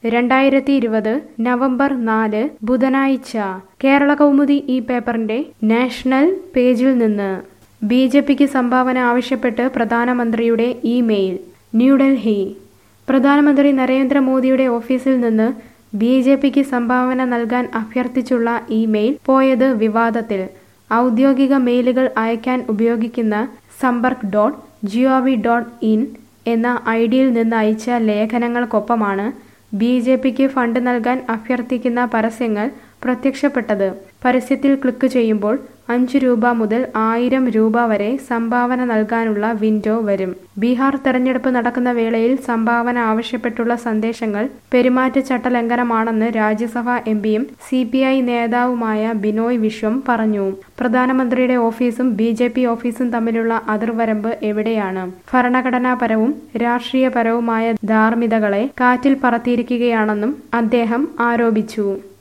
രണ്ടായിരത്തി ഇരുപത് നവംബർ നാല് ബുധനാഴ്ച കേരള കൗമുദി ഈ പേപ്പറിന്റെ നാഷണൽ പേജിൽ നിന്ന് ബി ജെ പിക്ക് സംഭാവന ആവശ്യപ്പെട്ട് പ്രധാനമന്ത്രിയുടെ ഇമെയിൽ ന്യൂഡൽഹി പ്രധാനമന്ത്രി നരേന്ദ്രമോദിയുടെ ഓഫീസിൽ നിന്ന് ബി ജെ പിക്ക് സംഭാവന നൽകാൻ അഭ്യർത്ഥിച്ചുള്ള ഇമെയിൽ പോയത് വിവാദത്തിൽ ഔദ്യോഗിക മെയിലുകൾ അയക്കാൻ ഉപയോഗിക്കുന്ന Sampark dot gov dot in എന്ന ഐ ഡിയിൽ നിന്ന് അയച്ച ലേഖനങ്ങൾക്കൊപ്പമാണ് ബി ജെ പിക്ക് ഫണ്ട് നൽകാൻ അഭ്യർത്ഥിക്കുന്ന പരസ്യങ്ങൾ പ്രത്യക്ഷപ്പെട്ടത് പരസ്യത്തിൽ ക്ലിക്ക് ചെയ്യുമ്പോൾ അഞ്ച് രൂപ മുതൽ ആയിരം രൂപ വരെ സംഭാവന നൽകാനുള്ള വിൻഡോ വരും ബീഹാർ തെരഞ്ഞെടുപ്പ് നടക്കുന്ന വേളയിൽ സംഭാവന ആവശ്യപ്പെട്ടുള്ള സന്ദേശങ്ങൾ പെരുമാറ്റച്ചട്ട ലംഘനമാണെന്ന് രാജ്യസഭാ എംപിയും സി പി ഐ നേതാവുമായ ബിനോയ് വിശ്വം പറഞ്ഞു പ്രധാനമന്ത്രിയുടെ ഓഫീസും ബി ജെ പി ഓഫീസും തമ്മിലുള്ള അതിർവരമ്പ് എവിടെയാണ് ഭരണഘടനാപരവും രാഷ്ട്രീയപരവുമായ ധാർമ്മികതകളെ കാറ്റിൽ പറത്തിയിരിക്കുകയാണെന്നും അദ്ദേഹം ആരോപിച്ചു